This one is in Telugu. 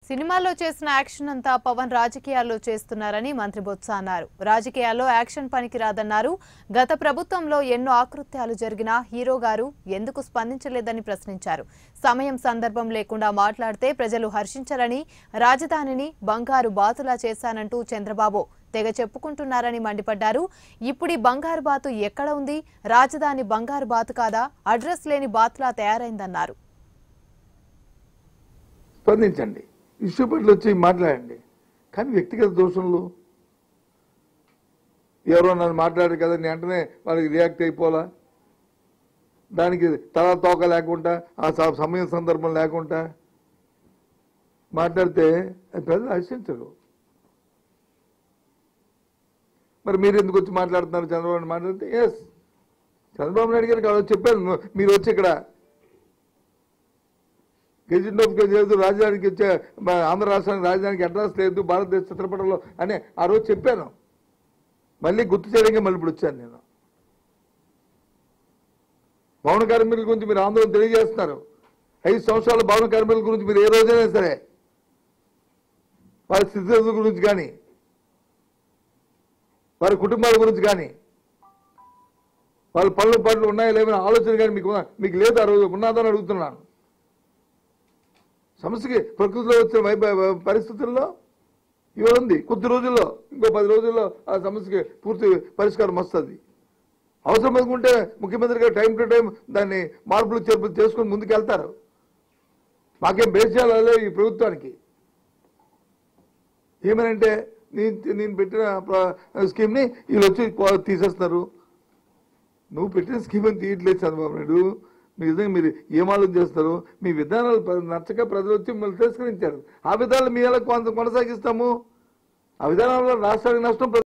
సినిమాల్లో చేసిన యాక్షన్ అంతా పవన్ రాజకీయాల్లో చేస్తున్నారని మంత్రి బొత్స అన్నారు రాజకీయాల్లో యాక్షన్ పనికిరాదన్నారు గత ప్రభుత్వంలో ఎన్నో ఆకృత్యాలు జరిగినా హీరో గారు ఎందుకు స్పందించలేదని ప్రశ్నించారు సమయం సందర్భం లేకుండా మాట్లాడితే ప్రజలు హర్షించరని రాజధానిని బంగారు బాతులా చేశానంటూ చంద్రబాబు తెగ చెప్పుకుంటున్నారని మండిపడ్డారు ఇప్పుడు ఈ బంగారు బాతు ఎక్కడ ఉంది రాజధాని బంగారు బాతు కాదా అడ్రస్ లేని బాతులా తయారైందన్నారు స్పందించండి ఇష్యూ పట్ల వచ్చి మాట్లాడండి కానీ వ్యక్తిగత దోషంలో ఎవరో నన్ను మాట్లాడారు కదా నేను వెంటనే వాళ్ళకి రియాక్ట్ అయిపోలా దానికి తల తోక లేకుండా ఆ స- సమయం సందర్భం లేకుండా మాట్లాడితే అది ప్రజలు హర్షించరు మరి మీరు ఎందుకు వచ్చి మాట్లాడుతున్నారు చంద్రబాబు నాయుడు మాట్లాడితే ఎస్ చంద్రబాబు నాయుడు గారికి అలా చెప్పాను ను- మీరు వచ్చి ఇక్కడ గెజిట్ ఆఫ్ లేదు రాజధానికి ఇచ్చే మన ఆంధ్ర రాష్ట్రానికి రాజధానికి అడ్రస్ లేదు భారతదేశ చిత్రపటంలో అని ఆ రోజు చెప్పాను మళ్ళీ గుర్తు చేయడానికి మళ్ళీ ఇప్పుడు వచ్చాను నేను భవన కార్మికుల గురించి మీరు ఆందోళన తెలియజేస్తున్నారు ఐదు సంవత్సరాల భవన కార్మికుల గురించి మీరు ఏ రోజైనా సరే వారి స్థితిగతుల గురించి కానీ వారి కుటుంబాల గురించి కానీ వాళ్ళ పనులు పనులు ఉన్నాయా లేవని ఆలోచన కానీ మీకు ఉన్నా- మీకు లేదు ఆ రోజు ఉన్నదని అడుగుతున్నాను సమస్యకి ప్రకృతిలో వచ్చిన వైప- పరిస్థితుల్లో ఇవి ఉంది కొద్ది రోజుల్లో ఇంకో పది రోజుల్లో ఆ సమస్యకి పూర్తి పరిష్కారం వస్తుంది అవసరం అనుకుంటే ముఖ్యమంత్రి గారు టైం టు టైం దాన్ని మార్పులు చేర్పులు చేసుకుని ముందుకు వెళ్తారు మాకేం బేస్ చేయాలి ఈ ప్రభుత్వానికి ఏమనంటే నేను నేను పెట్టిన ప్ర- స్కీమ్ని వీళ్ళు వచ్చి కో- తీసేస్తున్నారు నువ్వు పెట్టిన స్కీమ్ అని తీయట్లేదు చంద్రబాబు నాయుడు మీ విధంగా మీరు ఏం ఆలోచన చేస్తారు మీ విధానాలు ప్ర- నచ్చక ప్రజలు వచ్చి మిమ్మల్ని తిరస్కరించారు ఆ విధానాలు మీ ఎలా కొనసాగిస్తాము ఆ విధానాల వల్ల రాష్ట్రానికి నష్టం